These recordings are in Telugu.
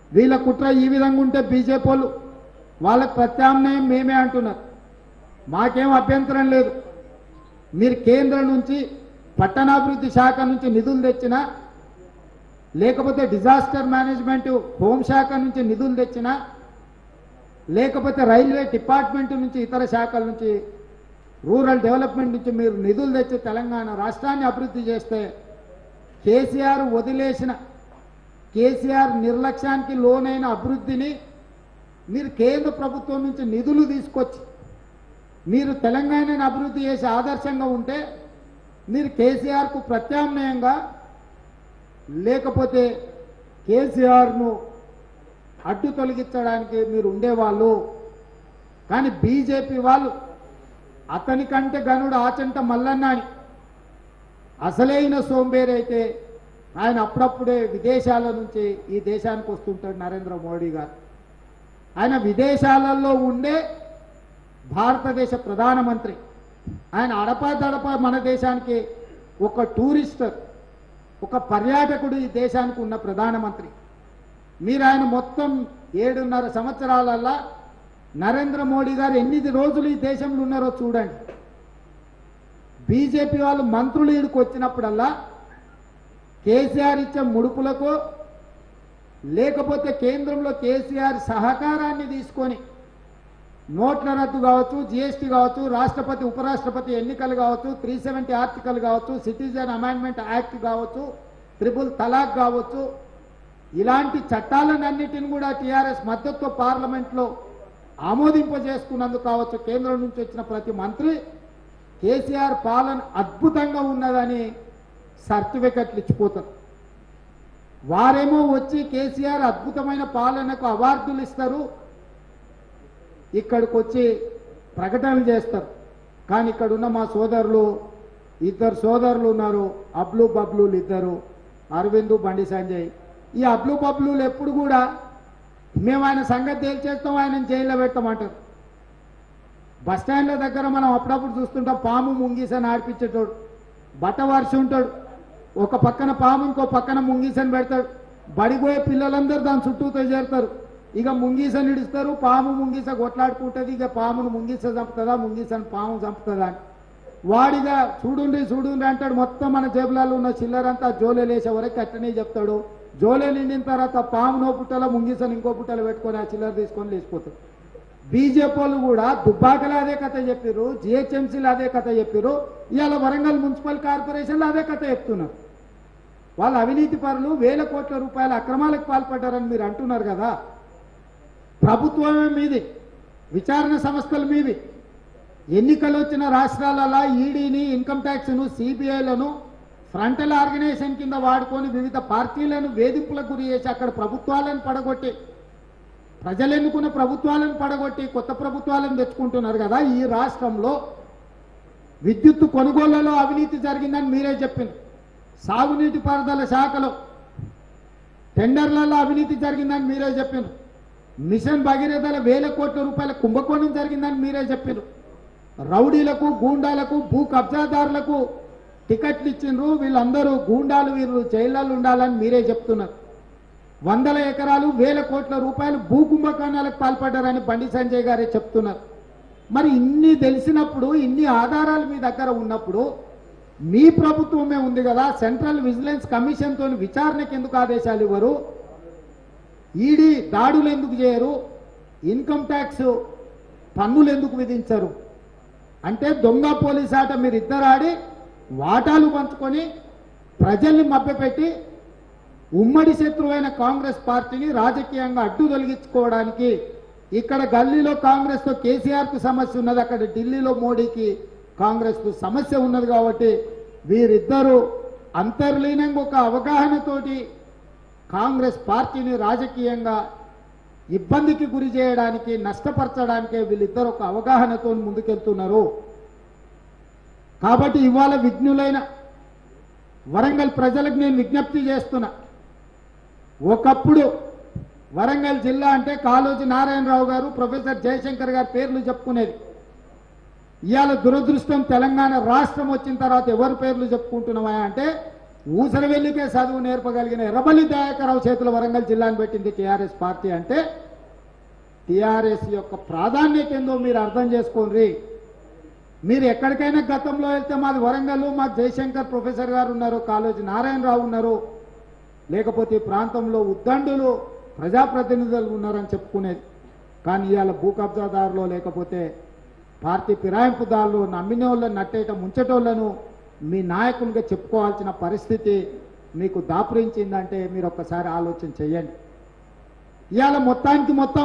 వీళ్ళ కుట్ర ఈ విధంగా ఉంటే బీజేపీ వాళ్ళు వాళ్ళకి ప్రత్యామ్నాయం మేమే అంటున్నారు మాకేం అభ్యంతరం లేదు మీరు కేంద్రం నుంచి పట్టణాభివృద్ధి శాఖ నుంచి నిధులు తెచ్చినా లేకపోతే డిజాస్టర్ మేనేజ్మెంట్ హోంశాఖ నుంచి నిధులు తెచ్చినా లేకపోతే రైల్వే డిపార్ట్మెంట్ నుంచి ఇతర శాఖల నుంచి రూరల్ డెవలప్మెంట్ నుంచి మీరు నిధులు తెచ్చి తెలంగాణ రాష్ట్రాన్ని అభివృద్ధి చేస్తే కేసీఆర్ వదిలేసిన కేసీఆర్ నిర్లక్ష్యానికి లోనైన అభివృద్ధిని మీరు కేంద్ర ప్రభుత్వం నుంచి నిధులు తీసుకొచ్చి మీరు తెలంగాణని అభివృద్ధి చేసి ఆదర్శంగా ఉంటే మీరు కేసీఆర్కు ప్రత్యామ్నాయంగా లేకపోతే కేసీఆర్ను అడ్డు తొలగించడానికి మీరు ఉండేవాళ్ళు కానీ బీజేపీ వాళ్ళు అతని కంటే గనుడు ఆచంట మల్లన్న అని అసలైన సోంబేరి అయితే ఆయన అప్పుడప్పుడే విదేశాల నుంచి ఈ దేశానికి వస్తుంటాడు నరేంద్ర మోడీ గారు ఆయన విదేశాలలో ఉండే భారతదేశ ప్రధానమంత్రి ఆయన అడపాదడప మన దేశానికి ఒక టూరిస్ట్ ఒక పర్యాటకుడు ఈ దేశానికి ఉన్న ప్రధానమంత్రి మీరు ఆయన మొత్తం ఏడున్నర సంవత్సరాలల్లా నరేంద్ర మోడీ గారు ఎన్ని రోజులు ఈ దేశంలో ఉన్నారో చూడండి బీజేపీ వాళ్ళు మంత్రులు ఈడికి వచ్చినప్పుడల్లా కేసీఆర్ ఇచ్చే ముడుపులకు లేకపోతే కేంద్రంలో కేసీఆర్ సహకారాన్ని తీసుకొని నోట్ల రద్దు కావచ్చు జిఎస్టీ కావచ్చు రాష్ట్రపతి ఉపరాష్ట్రపతి ఎన్నికలు కావచ్చు త్రీ సెవెంటీ ఆర్టికల్ కావచ్చు సిటిజన్ అమెండ్మెంట్ యాక్ట్ కావచ్చు త్రిపుల్ తలాక్ కావచ్చు ఇలాంటి చట్టాలన్నింటిని కూడా టీఆర్ఎస్ మద్దతు పార్లమెంట్లో ఆమోదింపజేసుకున్నందుకు కావచ్చు కేంద్రం నుంచి వచ్చిన ప్రతి మంత్రి కేసీఆర్ పాలన అద్భుతంగా ఉన్నదని సర్టిఫికెట్లు ఇచ్చిపోతారు వారేమో వచ్చి కేసీఆర్ అద్భుతమైన పాలనకు అవార్డులు ఇస్తారు ఇక్కడికి వచ్చి ప్రకటనలు చేస్తారు కానీ ఇక్కడ ఉన్న మా సోదరులు ఇద్దరు సోదరులు ఉన్నారు అబ్లు బబ్లులు ఇద్దరు అరవింద్ బండి సంజయ్ ఈ అబ్లు బబ్లులు ఎప్పుడు కూడా మేము ఆయన సంగతి తేల్చేస్తాం ఆయన జైల్లో పెట్టమంటారు బస్ స్టాండ్ల దగ్గర మనం అప్పుడప్పుడు చూస్తుంటాం పాము ముంగీసని ఆడిపించేటోడు బట్ట వర్షి ఉంటాడు ఒక పక్కన పాము ఇంకో పక్కన ముంగీసని పెడతాడు బడిపోయే పిల్లలందరూ దాని చుట్టూతో చేరుతారు ఇక ముంగీసని ఇడుస్తారు పాము ముంగీస కొట్లాడుకుంటుంది ఇక పామును ముంగీస చంపుతుందా ముంగీసని పాము చంపుతుందా అని వాడిగా చూడుండి చూడుండి అంటాడు మొత్తం మన జేబులలో ఉన్న చిల్లరంతా జోలే లేసే వరకు అట్టనే చెప్తాడు జోలే నిండిన తర్వాత పాము నో పుట్టలో ముంగీసని ఇంకో పుట్టలో పెట్టుకొని ఆ చిల్లర తీసుకొని లేచిపోతాడు బీజేపీ వాళ్ళు కూడా దుబ్బాకలో అదే కథ చెప్పారు జిహెచ్ఎంసీలో అదే కథ చెప్పారు ఇవాళ వరంగల్ మున్సిపల్ కార్పొరేషన్లో అదే కథ చెప్తున్నారు వాళ్ళ అవినీతి పరులు వేల కోట్ల రూపాయల అక్రమాలకు పాల్పడ్డారని మీరు అంటున్నారు కదా ప్రభుత్వమే మీది విచారణ సంస్థలు మీవి ఎన్నికలు వచ్చిన రాష్ట్రాలలో ఈడీని ఇన్కమ్ ట్యాక్స్ను సిబిఐలను ఫ్రంటల్ ఆర్గనైజేషన్ కింద వాడుకొని వివిధ పార్టీలను వేధింపులకు గురి చేసి అక్కడ ప్రభుత్వాలను పడగొట్టి ప్రజలు ఎన్నుకున్న ప్రభుత్వాలను పడగొట్టి కొత్త ప్రభుత్వాలను తెచ్చుకుంటున్నారు కదా ఈ రాష్ట్రంలో విద్యుత్తు కొనుగోళ్లలో అవినీతి జరిగిందని మీరే చెప్పింది సాగునీటి పారుదల శాఖలో టెండర్లలో అవినీతి జరిగిందని మీరే చెప్పారు మిషన్ భగీరథల వేల కోట్ల రూపాయల కుంభకోణం జరిగిందని మీరే చెప్పారు రౌడీలకు గూండాలకు భూ కబ్జాదారులకు టికెట్లు ఇచ్చిండ్రు వీళ్ళందరూ గూండాలు వీళ్ళు జైళ్ళలో ఉండాలని మీరే చెప్తున్నారు వందల ఎకరాలు వేల కోట్ల రూపాయలు భూ కుంభకోణాలకు పాల్పడ్డారని బండి సంజయ్ గారే చెప్తున్నారు మరి ఇన్ని తెలిసినప్పుడు ఇన్ని ఆధారాలు మీ దగ్గర ఉన్నప్పుడు మీ ప్రభుత్వమే ఉంది కదా సెంట్రల్ విజిలెన్స్ కమిషన్తో విచారణకు ఎందుకు ఆదేశాలు ఇవ్వరు ఈడీ దాడులు ఎందుకు చేయరు ఇన్కమ్ ట్యాక్స్ పన్నులు ఎందుకు విధించరు అంటే దొంగ పోలీస్ ఆట మీరు ఇద్దరు ఆడి వాటాలు పంచుకొని ప్రజల్ని మభ్యపెట్టి ఉమ్మడి శత్రువైన కాంగ్రెస్ పార్టీని రాజకీయంగా అడ్డు తొలగించుకోవడానికి ఇక్కడ గల్లీలో కాంగ్రెస్తో కేసీఆర్కు సమస్య ఉన్నది అక్కడ ఢిల్లీలో మోడీకి కాంగ్రెస్కు సమస్య ఉన్నది కాబట్టి వీరిద్దరూ అంతర్లీనంగా ఒక అవగాహనతోటి కాంగ్రెస్ పార్టీని రాజకీయంగా ఇబ్బందికి గురి చేయడానికి నష్టపరచడానికే వీళ్ళిద్దరు ఒక అవగాహనతో ముందుకెళ్తున్నారు కాబట్టి ఇవాళ విఘ్నులైన వరంగల్ ప్రజలకు నేను విజ్ఞప్తి చేస్తున్నా ఒకప్పుడు వరంగల్ జిల్లా అంటే కాళోజీ నారాయణరావు గారు ప్రొఫెసర్ జయశంకర్ గారి పేర్లు చెప్పుకునేది ఇవాళ దురదృష్టం తెలంగాణ రాష్ట్రం వచ్చిన తర్వాత ఎవరి పేర్లు చెప్పుకుంటున్నామా అంటే ఊసర వెళ్ళికే చదువు నేర్పగలిగిన ఎర్రబల్లి దయాకరావు చేతుల వరంగల్ జిల్లాను పెట్టింది టీఆర్ఎస్ పార్టీ అంటే టీఆర్ఎస్ యొక్క ప్రాధాన్యత ఏందో మీరు అర్థం చేసుకోండి మీరు ఎక్కడికైనా గతంలో వెళ్తే మాది వరంగల్ మాకు జయశంకర్ ప్రొఫెసర్ గారు ఉన్నారు కాలేజీ నారాయణరావు ఉన్నారు లేకపోతే ఈ ప్రాంతంలో ఉద్దండులు ప్రజాప్రతినిధులు ఉన్నారని చెప్పుకునేది కానీ ఇవాళ భూ కబ్జాదారులు లేకపోతే పార్టీ ఫిరాయింపుదారులు నమ్మిన వాళ్ళని నట్టేయటం ముంచటోళ్లను మీ నాయకునిగా చెప్పుకోవాల్సిన పరిస్థితి మీకు దాపురించిందంటే మీరు ఒక్కసారి ఆలోచన చేయండి ఇవాళ మొత్తానికి మొత్తం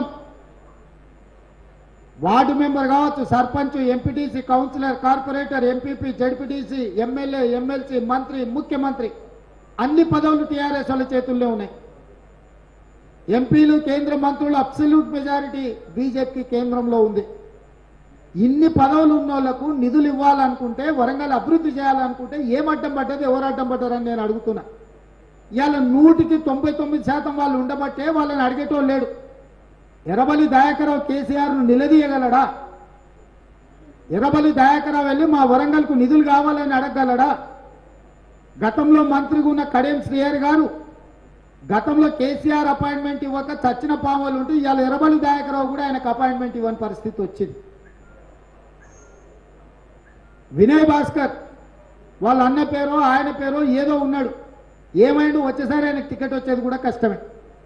వార్డు మెంబర్ కావచ్చు sarpanch MPTC councillor corporator MPP ZPTC MLA MLC మంత్రి ముఖ్యమంత్రి అన్ని పదవులు టీఆర్ఎస్ వాళ్ళ చేతుల్లో ఉన్నాయి ఎంపీలు కేంద్ర మంత్రులు అబ్సల్యూట్ మెజారిటీ బీజేపీ కేంద్రంలో ఉంది ఇన్ని పదవులు ఉన్న వాళ్ళకు నిధులు ఇవ్వాలనుకుంటే వరంగల్ అభివృద్ధి చేయాలనుకుంటే ఏం అడ్డం పడ్డది ఎవరు అడ్డం పడ్డారని నేను అడుగుతున్నా ఇవాళ నూటికి తొంభై తొమ్మిది శాతం వాళ్ళు ఉండబట్టే వాళ్ళని అడిగేటోళ్ళు లేడు ఎర్రబలి దయాకరావు కేసీఆర్ను నిలదీయగలడా ఎర్రబలి దయాకరావు వెళ్ళి మా వరంగల్కు నిధులు కావాలని అడగగలడా గతంలో మంత్రిగా ఉన్న కడియం శ్రీహరి గారు గతంలో కేసీఆర్ అపాయింట్మెంట్ ఇవ్వక చచ్చిన పాములు ఉంటే ఇవాళ ఎర్రబలి దయాకరావు కూడా ఆయనకు అపాయింట్మెంట్ ఇవ్వని పరిస్థితి వచ్చింది వినయ్ భాస్కర్ వాళ్ళ అన్న పేరో ఆయన పేరో ఏదో ఉన్నాడు ఏమైండు వచ్చేసరి ఆయనకు టికెట్ వచ్చేది కూడా కష్టమే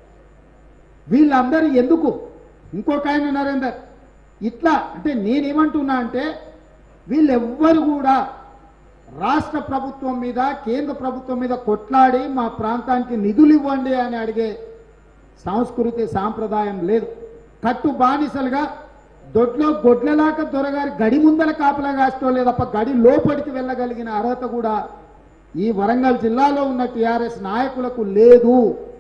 వీళ్ళందరూ ఎందుకు ఇంకొక ఆయన నరేందర్ ఇట్లా అంటే నేనేమంటున్నా అంటే వీళ్ళెవ్వరు కూడా రాష్ట్ర ప్రభుత్వం మీద కేంద్ర ప్రభుత్వం మీద కొట్లాడి మా ప్రాంతానికి నిధులు ఇవ్వండి అని అడిగే సంస్కృతి సాంప్రదాయం లేదు కట్టు బానిసలుగా దొడ్లో గొడ్లలాక దొరగారి గడి ముందల కాపలా కాసుకోలేదు తప్ప గడి లోపలికి వెళ్ళగలిగిన అర్హత కూడా ఈ వరంగల్ జిల్లాలో ఉన్న టిఆర్ఎస్ నాయకులకు లేదు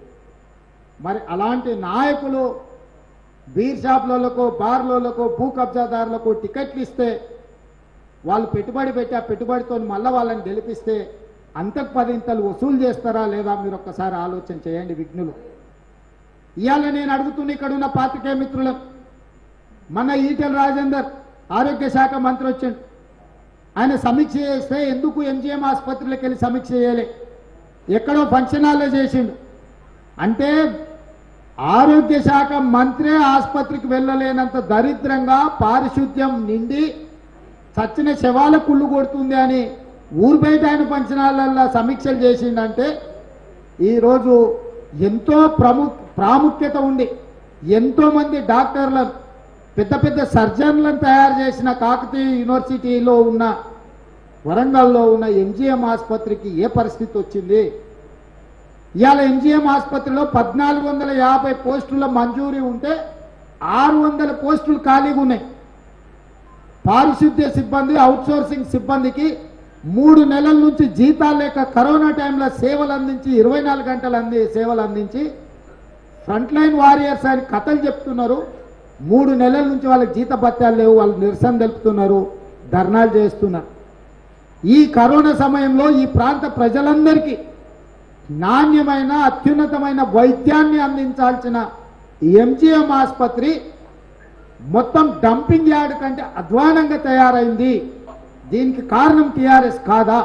మరి అలాంటి నాయకులు బీర్ షాపులకు బార్లకు భూ కబ్జాదారులకు టికెట్లు ఇస్తే వాళ్ళు పెట్టుబడి పెట్టి ఆ పెట్టుబడితో మళ్ళీ వాళ్ళని గెలిపిస్తే అంతకు పదింతలు వసూలు చేస్తారా లేదా మీరు ఒక్కసారి ఆలోచన చేయండి విఘ్నులు ఇవాళ నేను అడుగుతున్న ఇక్కడ ఉన్న పాత్రికేయ మిత్రులు మన ఈటెల రాజేందర్ ఆరోగ్య శాఖ మంత్రి వచ్చిండు ఆయన సమీక్ష చేస్తే ఎందుకు ఎంజిఎం ఆసుపత్రిలోకి వెళ్ళి సమీక్ష చేయలే ఎక్కడో ఫంక్షన్ హాల్లో చేసిండు అంటే ఆరోగ్య శాఖ మంత్రే ఆసుపత్రికి వెళ్ళలేనంత దరిద్రంగా పారిశుద్ధ్యం నిండి చచ్చిన శవాల కుళ్ళు కొడుతుంది అని ఊరు బయట ఆయన పంచనాలల్లో సమీక్షలు చేసిండంటే ఈరోజు ఎంతో ప్రము ప్రాముఖ్యత ఉండి ఎంతోమంది డాక్టర్లను పెద్ద పెద్ద సర్జన్లను తయారు చేసిన కాకతీయ యూనివర్సిటీలో ఉన్న వరంగల్లో ఉన్న ఎంజిఎం ఆసుపత్రికి ఏ పరిస్థితి వచ్చింది ఇవాళ ఎంజిఎం ఆసుపత్రిలో పద్నాలుగు వందల యాభై పోస్టుల మంజూరీ ఉంటే ఆరు వందల పోస్టులు ఖాళీగా ఉన్నాయి పారిశుద్ధ్య సిబ్బంది అవుట్సోర్సింగ్ సిబ్బందికి మూడు నెలల నుంచి జీతాలు లేక కరోనా టైంలో సేవలు అందించి ఇరవై నాలుగు గంటలు అంది సేవలు అందించి ఫ్రంట్ లైన్ వారియర్స్ అని కథలు చెప్తున్నారు మూడు నెలల నుంచి వాళ్ళకి జీత భత్యాలు లేవు వాళ్ళు నిరసన తెలుపుతున్నారు ధర్నాలు చేస్తున్నారు ఈ కరోనా సమయంలో ఈ ప్రాంత ప్రజలందరికీ నాణ్యమైన అత్యున్నతమైన వైద్యాన్ని అందించాల్సిన ఎంజిఎం ఆసుపత్రి మొత్తం డంపింగ్ యార్డ్ కంటే అధ్వానంగా తయారైంది దీనికి కారణం టీఆర్ఎస్ కాదా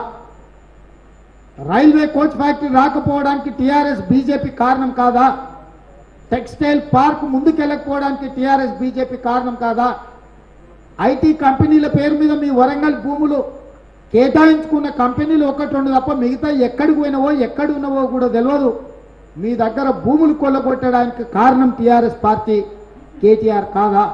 రైల్వే కోచ్ ఫ్యాక్టరీ రాకపోవడానికి టీఆర్ఎస్ బీజేపీ కారణం కాదా టెక్స్టైల్ పార్క్ ముందుకెళ్ళకపోవడానికి టీఆర్ఎస్ బీజేపీ కారణం కాదా ఐటీ కంపెనీల పేరు మీద మీ వరంగల్ భూములు కేటాయించుకున్న కంపెనీలు ఒకటి రెండు తప్ప మిగతా ఎక్కడికి పోయినవో ఎక్కడ ఉన్నవో కూడా తెలియదు మీ దగ్గర భూములు కొల్లగొట్టడానికి కారణం టీఆర్ఎస్ పార్టీ కేటీఆర్ కాదా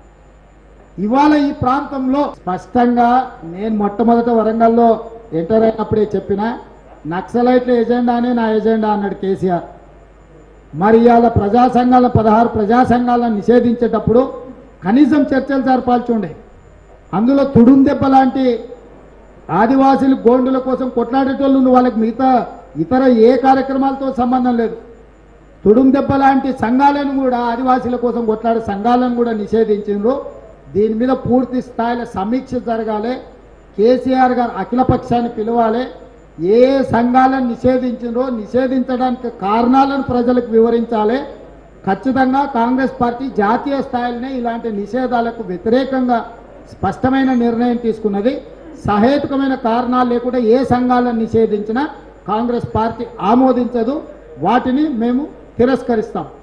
ఇవాళ ఈ ప్రాంతంలో స్పష్టంగా నేను మొట్టమొదట వరంగల్లో ఎంటర్ అయినప్పుడే చెప్పిన నక్సలైట్ల ఎజెండానే నా ఎజెండా అన్నాడు కేసీఆర్ మరి ఇవాళ ప్రజా సంఘాల పదహారు ప్రజా సంఘాలను నిషేధించేటప్పుడు కనీసం చర్చలు జరపాల్చుండే అందులో తుడుం దెబ్బ లాంటి ఆదివాసీలు గోండుల కోసం కొట్లాడేటోళ్ళు ఉన్న వాళ్ళకి మిగతా ఇతర ఏ కార్యక్రమాలతో సంబంధం లేదు తుడుం దెబ్బ లాంటి సంఘాలను కూడా ఆదివాసీల కోసం కొట్లాడే సంఘాలను కూడా నిషేధించిండ్రు దీని మీద పూర్తి స్థాయిలో సమీక్ష జరగాలి కేసీఆర్ గారు అఖిలపక్షాన్ని పిలవాలి ఏ ఏ సంఘాలను నిషేధించిండ్రో నిషేధించడానికి కారణాలను ప్రజలకు వివరించాలి ఖచ్చితంగా కాంగ్రెస్ పార్టీ జాతీయ స్థాయిలోనే ఇలాంటి నిషేధాలకు వ్యతిరేకంగా స్పష్టమైన నిర్ణయం తీసుకున్నది సహేతుకమైన కారణాలు లేకుండా ఏ సంఘాలను నిషేధించినా కాంగ్రెస్ పార్టీ ఆమోదించదు వాటిని మేము తిరస్కరిస్తాం